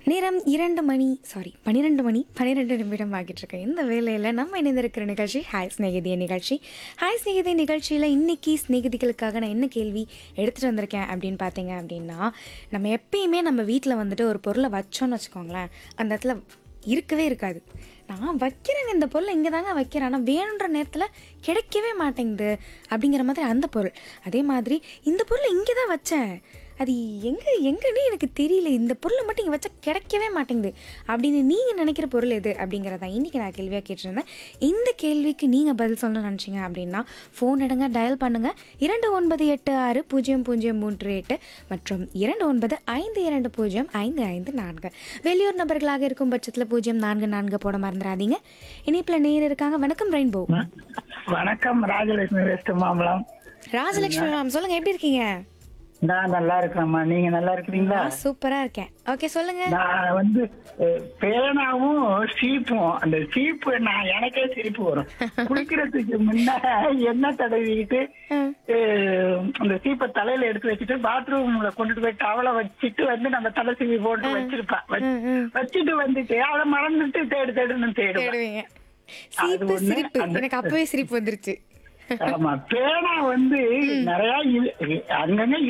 நேரம் இரண்டு மணி சாரி பன்னிரெண்டு மணி பன்னிரெண்டு நிமிடம் ஆகிட்டு இருக்கு இந்த வேலையில் நம்ம இணைந்திருக்கிற நிகழ்ச்சி ஹாய் ஸ்நேகிதிய நிகழ்ச்சி ஹாய் ஸ்நேகிதிய நிகழ்ச்சியில் இன்னைக்கு ஸ்நேகிதிகளுக்காக நான் என்ன கேள்வி எடுத்துகிட்டு வந்திருக்கேன் அப்படின்னு பார்த்தீங்க அப்படின்னா நம்ம எப்பயுமே நம்ம வீட்டில் வந்துட்டு ஒரு பொருளை வச்சோன்னு வச்சுக்கோங்களேன் அந்த இடத்துல இருக்கவே இருக்காது நான் வைக்கிறேங்க இந்த பொருளை இங்கே தாங்க வைக்கிறேன் ஆனால் வேணுன்ற நேரத்தில் கிடைக்கவே மாட்டேங்குது அப்படிங்கிற மாதிரி அந்த பொருள் அதே மாதிரி இந்த பொருளை இங்கே தான் வச்சேன் அது எங்கே எங்கன்னு எனக்கு தெரியல இந்த பொருளை மட்டும் இங்கே வச்சா கிடைக்கவே மாட்டேங்குது அப்படின்னு நீங்கள் நினைக்கிற பொருள் எது அப்படிங்கிறத இன்றைக்கி நான் கேள்வியாக கேட்டிருந்தேன் இந்த கேள்விக்கு நீங்கள் பதில் சொல்லணும்னு நினச்சிங்க அப்படின்னா ஃபோன் எடுங்க டயல் பண்ணுங்கள் இரண்டு ஒன்பது எட்டு ஆறு பூஜ்ஜியம் பூஜ்ஜியம் மூன்று எட்டு மற்றும் இரண்டு ஒன்பது ஐந்து இரண்டு பூஜ்ஜியம் ஐந்து ஐந்து நான்கு வெளியூர் நபர்களாக இருக்கும் பட்சத்தில் பூஜ்ஜியம் நான்கு நான்கு போட மறந்துடாதீங்க இனிப்பில் நேர் இருக்காங்க வணக்கம் ரெயின்போ வணக்கம் ராஜலட்சுமி வெஸ்ட் மாம்பலம் ராஜலட்சுமி மேம் சொல்லுங்கள் எப்படி இருக்கீங்க நான் நல்லா இருக்கிறேம்மா நீங்க நல்லா இருக்கிறீங்களா நான் சூப்பராக இருக்கேன் ஓகே சொல்லுங்கள் நான் வந்து அஹ், பேனாவும் சீப்பும் அந்த சீப்பு நான் எனக்கே சிரிப்பு வரும் குளிக்கிறதுக்கு முன்ன எண்ணெய் தடவிக்கிட்டு அஹ், அந்த சீப்பை தலையில எடுத்து வச்சுட்டு பாத்ரூம்ல கொண்டுட்டு போய் டவலை வச்சுட்டு வந்து நம்ம தலை சீவி போட்டு வச்சிருப்பேன் வச்சு- வச்சுட்டு வந்துட்டு அதை மறந்துட்டு தேடு தேடுன்னு தேடுவேன் தேடுவீங்க அது சிரிப்பு ஒண்ணு, சிரிப்பு அந்த- எனக்கு அப்பவே சிரிப்பு வந்துருச்சு ஆமா பேனா வந்து நிறைய இரு- அங்கங்க